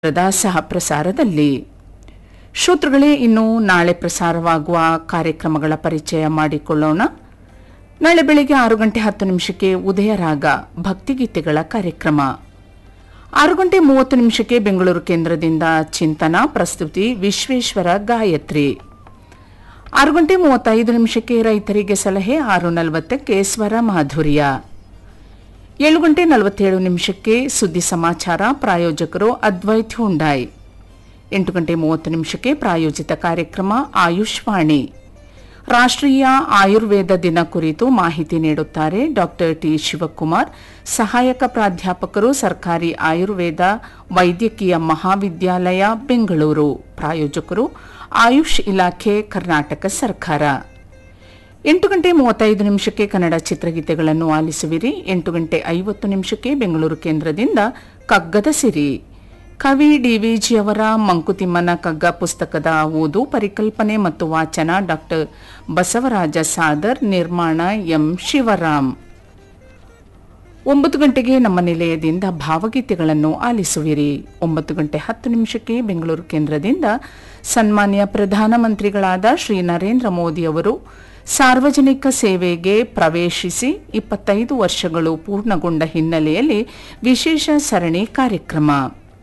The ಸಹ ಪ್ರಸಾರದಲ್ಲಿ ಶ್ರೋತೃಗಳೇ ಇನ್ನು ನಾಳೆ ಪ್ರಸಾರವಾಗುವ ಕಾರ್ಯಕ್ರಮಗಳ ಪರಿಚಯ ಮಾಡಿಕೊಳ್ಳೋಣ ನಾಳೆ ಬೆಳಿಗ್ಗೆ ಆರು ಗಂಟೆ ಹತ್ತು ನಿಮಿಷಕ್ಕೆ ಉದಯರಾಗ ಭಕ್ತಿಗೀತೆಗಳ ಕಾರ್ಯಕ್ರಮ ಆರು ಗಂಟೆ ಮೂವತ್ತು ನಿಮಿಷಕ್ಕೆ ಬೆಂಗಳೂರು ಕೇಂದ್ರದಿಂದ ಚಿಂತನ ಪ್ರಸ್ತುತಿ ವಿಶ್ವೇಶ್ವರ ಗಾಯತ್ರಿ ಆರು ಗಂಟೆ ಮೂವತ್ತೈದು ನಿಮಿಷಕ್ಕೆ ರೈತರಿಗೆ ಸಲಹೆ ಆರು ನಲವತ್ತಕ್ಕೆ ಸ್ವರ ಮಾಧುರ್ಯ ಏಳು ಗಂಟೆ ನಲವತ್ತೇಳು ನಿಮಿಷಕ್ಕೆ ಸುದ್ದಿ ಸಮಾಚಾರ ಪ್ರಾಯೋಜಕರು ಅದ್ವೈತ್ ಹುಂಡಾಯ್ ಎಂಟು ಗಂಟೆ ಮೂವತ್ತು ನಿಮಿಷಕ್ಕೆ ಪ್ರಾಯೋಜಿತ ಕಾರ್ಯಕ್ರಮ ಆಯುಷ್ವಾಣಿ ರಾಷ್ಟ್ರೀಯ ಆಯುರ್ವೇದ ದಿನ ಕುರಿತು ಮಾಹಿತಿ ನೀಡುತ್ತಾರೆ ಡಾಕ್ಟರ್ ಟಿ ಶಿವಕುಮಾರ್ ಸಹಾಯಕ ಪ್ರಾಧ್ಯಾಪಕರು ಸರ್ಕಾರಿ ಆಯುರ್ವೇದ ವೈದ್ಯಕೀಯ ಮಹಾವಿದ್ಯಾಲಯ ಬೆಂಗಳೂರು ಪ್ರಾಯೋಜಕರು ಆಯುಷ್ ಇಲಾಖೆ ಕರ್ನಾಟಕ ಸರ್ಕಾರ ಎಂಟು ಗಂಟೆ ಮೂವತ್ತೈದು ನಿಮಿಷಕ್ಕೆ ಕನ್ನಡ ಚಿತ್ರಗೀತೆಗಳನ್ನು ಆಲಿಸುವಿರಿ ಎಂಟು ಗಂಟೆ ಐವತ್ತು ನಿಮಿಷಕ್ಕೆ ಬೆಂಗಳೂರು ಕೇಂದ್ರದಿಂದ ಕಗ್ಗದ ಸಿರಿ ಕವಿ ಡಿವಿಜಿ ಅವರ ಮಂಕುತಿಮ್ಮನ ಕಗ್ಗ ಪುಸ್ತಕದ ಓದು ಪರಿಕಲ್ಪನೆ ಮತ್ತು ವಾಚನ ಡಾಕ್ಟರ್ ಬಸವರಾಜ ಸಾದರ್ ನಿರ್ಮಾಣ ಎಂ ಶಿವರಾಮ್ ಒಂಬತ್ತು ಗಂಟೆಗೆ ನಮ್ಮ ನಿಲಯದಿಂದ ಭಾವಗೀತೆಗಳನ್ನು ಆಲಿಸುವಿರಿ ಒಂಬತ್ತು ಗಂಟೆ ಹತ್ತು ನಿಮಿಷಕ್ಕೆ ಬೆಂಗಳೂರು ಕೇಂದ್ರದಿಂದ ಸನ್ಮಾನ್ಯ ಪ್ರಧಾನಮಂತ್ರಿಗಳಾದ ಶ್ರೀ ನರೇಂದ್ರ ಮೋದಿ ಅವರು ಸಾರ್ವಜನಿಕ ಸೇವೆಗೆ ಪ್ರವೇಶಿಸಿ ಇಪ್ಪತ್ತೈದು ವರ್ಷಗಳು ಪೂರ್ಣಗೊಂಡ ಹಿನ್ನೆಲೆಯಲ್ಲಿ ವಿಶೇಷ ಸರಣಿ ಕಾರ್ಯಕ್ರಮ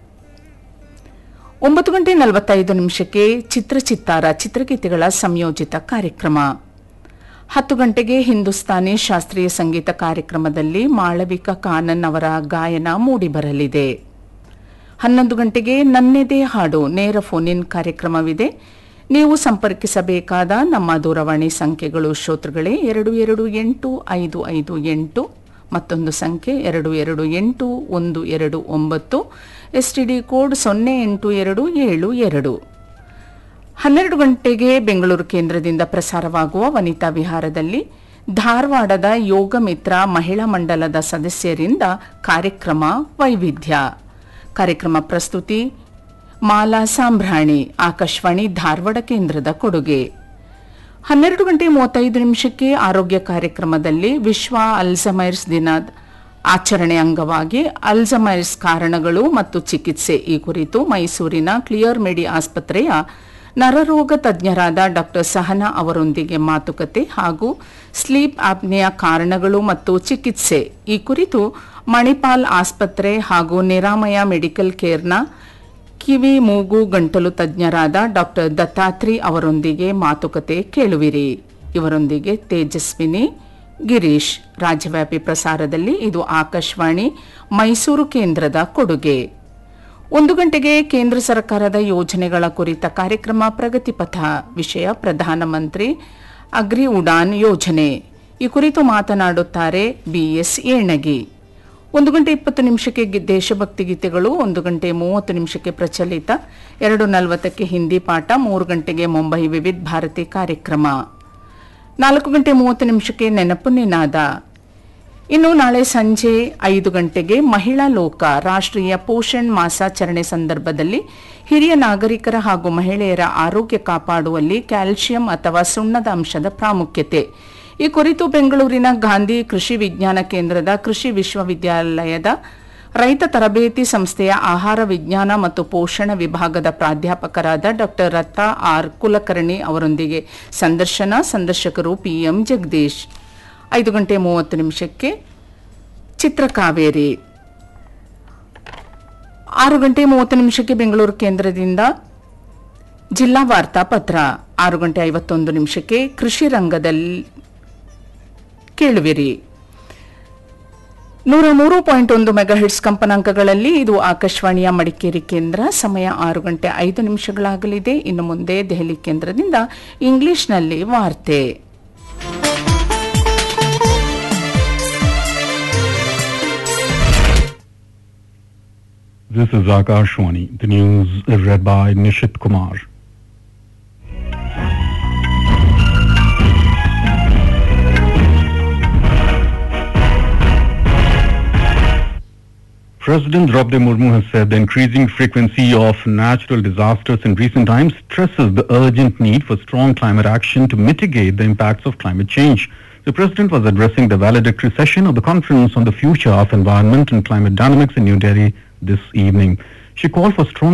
ಒಂಬತ್ತು ಗಂಟೆ ನಲವತ್ತೈದು ನಿಮಿಷಕ್ಕೆ ಚಿತ್ರಚಿತ್ತಾರ ಚಿತ್ರಗೀತೆಗಳ ಸಂಯೋಜಿತ ಕಾರ್ಯಕ್ರಮ ಹತ್ತು ಗಂಟೆಗೆ ಹಿಂದೂಸ್ತಾನಿ ಶಾಸ್ತ್ರೀಯ ಸಂಗೀತ ಕಾರ್ಯಕ್ರಮದಲ್ಲಿ ಮಾಳವಿಕಾ ಕಾನನ್ ಅವರ ಗಾಯನ ಮೂಡಿಬರಲಿದೆ ಹನ್ನೊಂದು ಗಂಟೆಗೆ ನನ್ನೆದೆ ಹಾಡು ನೇರ ಫೋನ್ ಇನ್ ಕಾರ್ಯಕ್ರಮವಿದೆ ನೀವು ಸಂಪರ್ಕಿಸಬೇಕಾದ ನಮ್ಮ ದೂರವಾಣಿ ಸಂಖ್ಯೆಗಳು ಶ್ರೋತೃಗಳೇ ಎರಡು ಎರಡು ಎಂಟು ಐದು ಐದು ಎಂಟು ಮತ್ತೊಂದು ಸಂಖ್ಯೆ ಎರಡು ಎರಡು ಎಂಟು ಒಂದು ಎರಡು ಒಂಬತ್ತು ಎಸ್ಟಿಡಿ ಕೋಡ್ ಸೊನ್ನೆ ಎಂಟು ಎರಡು ಏಳು ಎರಡು ಹನ್ನೆರಡು ಗಂಟೆಗೆ ಬೆಂಗಳೂರು ಕೇಂದ್ರದಿಂದ ಪ್ರಸಾರವಾಗುವ ವನಿತಾ ವಿಹಾರದಲ್ಲಿ ಧಾರವಾಡದ ಯೋಗ ಮಿತ್ರ ಮಹಿಳಾ ಮಂಡಲದ ಸದಸ್ಯರಿಂದ ಕಾರ್ಯಕ್ರಮ ವೈವಿಧ್ಯ ಕಾರ್ಯಕ್ರಮ ಪ್ರಸ್ತುತಿ ಮಾಲಾ ಸಾಂಬ್ರಾಣಿ ಆಕಾಶವಾಣಿ ಧಾರವಾಡ ಕೇಂದ್ರದ ಕೊಡುಗೆ ಹನ್ನೆರಡು ಗಂಟೆ ಮೂವತ್ತೈದು ನಿಮಿಷಕ್ಕೆ ಆರೋಗ್ಯ ಕಾರ್ಯಕ್ರಮದಲ್ಲಿ ವಿಶ್ವ ಅಲ್ಝಮೈರ್ಸ್ ದಿನ ಆಚರಣೆ ಅಂಗವಾಗಿ ಅಲ್ಝಮೈರ್ಸ್ ಕಾರಣಗಳು ಮತ್ತು ಚಿಕಿತ್ಸೆ ಈ ಕುರಿತು ಮೈಸೂರಿನ ಕ್ಲಿಯರ್ ಮೆಡಿ ಆಸ್ಪತ್ರೆಯ ನರರೋಗ ತಜ್ಞರಾದ ಡಾಕ್ಟರ್ ಸಹನಾ ಅವರೊಂದಿಗೆ ಮಾತುಕತೆ ಹಾಗೂ ಸ್ಲೀಪ್ ಆಪ್ನೆಯ ಕಾರಣಗಳು ಮತ್ತು ಚಿಕಿತ್ಸೆ ಈ ಕುರಿತು ಮಣಿಪಾಲ್ ಆಸ್ಪತ್ರೆ ಹಾಗೂ ನಿರಾಮಯ ಮೆಡಿಕಲ್ ಕೇರ್ನ ಕಿವಿ ಮೂಗು ಗಂಟಲು ತಜ್ಞರಾದ ಡಾಕ್ಟರ್ ದತ್ತಾತ್ರಿ ಅವರೊಂದಿಗೆ ಮಾತುಕತೆ ಕೇಳುವಿರಿ ಇವರೊಂದಿಗೆ ತೇಜಸ್ವಿನಿ ಗಿರೀಶ್ ರಾಜ್ಯವ್ಯಾಪಿ ಪ್ರಸಾರದಲ್ಲಿ ಇದು ಆಕಾಶವಾಣಿ ಮೈಸೂರು ಕೇಂದ್ರದ ಕೊಡುಗೆ ಒಂದು ಗಂಟೆಗೆ ಕೇಂದ್ರ ಸರ್ಕಾರದ ಯೋಜನೆಗಳ ಕುರಿತ ಕಾರ್ಯಕ್ರಮ ಪ್ರಗತಿಪಥ ವಿಷಯ ಪ್ರಧಾನಮಂತ್ರಿ ಅಗ್ರಿ ಉಡಾನ್ ಯೋಜನೆ ಈ ಕುರಿತು ಮಾತನಾಡುತ್ತಾರೆ ಬಿಎಸ್ ಏಣಗಿ ಒಂದು ಗಂಟೆ ಇಪ್ಪತ್ತು ನಿಮಿಷಕ್ಕೆ ಗಿ- ದೇಶಭಕ್ತಿ ಗೀತೆಗಳು ಒಂದು ಗಂಟೆ ಮೂವತ್ತು ನಿಮಿಷಕ್ಕೆ ಪ್ರಚಲಿತ ಎರಡು ನಲವತ್ತಕ್ಕೆ ಹಿಂದಿ ಪಾಠ ಮೂರು ಗಂಟೆಗೆ ಮುಂಬೈ ವಿವಿಧ ಭಾರತಿ ಕಾರ್ಯಕ್ರಮ ನಾಲ್ಕು ಗಂಟೆ ಮೂವತ್ತು ನಿಮಿಷಕ್ಕೆ ನೆನಪು ನಿನಾದ ಇನ್ನು ನಾಳೆ ಸಂಜೆ ಐದು ಗಂಟೆಗೆ ಮಹಿಳಾ ಲೋಕ ರಾಷ್ಟ್ರೀಯ ಪೋಷಣ್ ಮಾಸಾಚರಣೆ ಸಂದರ್ಭದಲ್ಲಿ ಹಿರಿಯ ನಾಗರಿಕರ ಹಾಗೂ ಮಹಿಳೆಯರ ಆರೋಗ್ಯ ಕಾಪಾಡುವಲ್ಲಿ ಕ್ಯಾಲ್ಸಿಯಂ ಅಥವಾ ಸುಣ್ಣದ ಅಂಶದ ಪ್ರಾಮುಖ್ಯತೆ ಈ ಕುರಿತು ಬೆಂಗಳೂರಿನ ಗಾಂಧಿ ಕೃಷಿ ವಿಜ್ಞಾನ ಕೇಂದ್ರದ ಕೃಷಿ ವಿಶ್ವವಿದ್ಯಾಲಯದ ರೈತ ತರಬೇತಿ ಸಂಸ್ಥೆಯ ಆಹಾರ ವಿಜ್ಞಾನ ಮತ್ತು ಪೋಷಣ ವಿಭಾಗದ ಪ್ರಾಧ್ಯಾಪಕರಾದ ಡಾಕ್ಟರ್ ರತಾ ಆರ್ ಕುಲಕರ್ಣಿ ಅವರೊಂದಿಗೆ ಸಂದರ್ಶನ ಸಂದರ್ಶಕರು ಪಿಎಂ ಜಗದೀಶ್ ಐದು ಗಂಟೆ ಮೂವತ್ತು ನಿಮಿಷಕ್ಕೆ ಚಿತ್ರಕಾವೇರಿ ಆರು ಗಂಟೆ ಮೂವತ್ತು ನಿಮಿಷಕ್ಕೆ ಬೆಂಗಳೂರು ಕೇಂದ್ರದಿಂದ ಜಿಲ್ಲಾ ವಾರ್ತಾ ಪತ್ರ ಆರು ಗಂಟೆ ಐವತ್ತೊಂದು ನಿಮಿಷಕ್ಕೆ ಕೃಷಿ ರಂಗದಲ್ಲಿ ಕೇಳುವಿರಿ ನೂರ ಮೂರು ಪಾಯಿಂಟ್ ಒಂದು ಮೆಗಾಹಿಟ್ಸ್ ಕಂಪನಾಂಕಗಳಲ್ಲಿ ಇದು ಆಕಾಶವಾಣಿಯ ಮಡಿಕೇರಿ ಕೇಂದ್ರ ಸಮಯ ಆರು ಗಂಟೆ ಐದು ನಿಮಿಷಗಳಾಗಲಿದೆ ಇನ್ನು ಮುಂದೆ ದೆಹಲಿ ಕೇಂದ್ರದಿಂದ ಇಂಗ್ಲಿಷ್ನಲ್ಲಿ ವಾರ್ತೆ This is Akashwani. The news is read by Nishit Kumar. President Draupadi Murmu has said the increasing frequency of natural disasters in recent times stresses the urgent need for strong climate action to mitigate the impacts of climate change. The president was addressing the valedictory session of the conference on the future of environment and climate dynamics in New Delhi this evening. She called for strong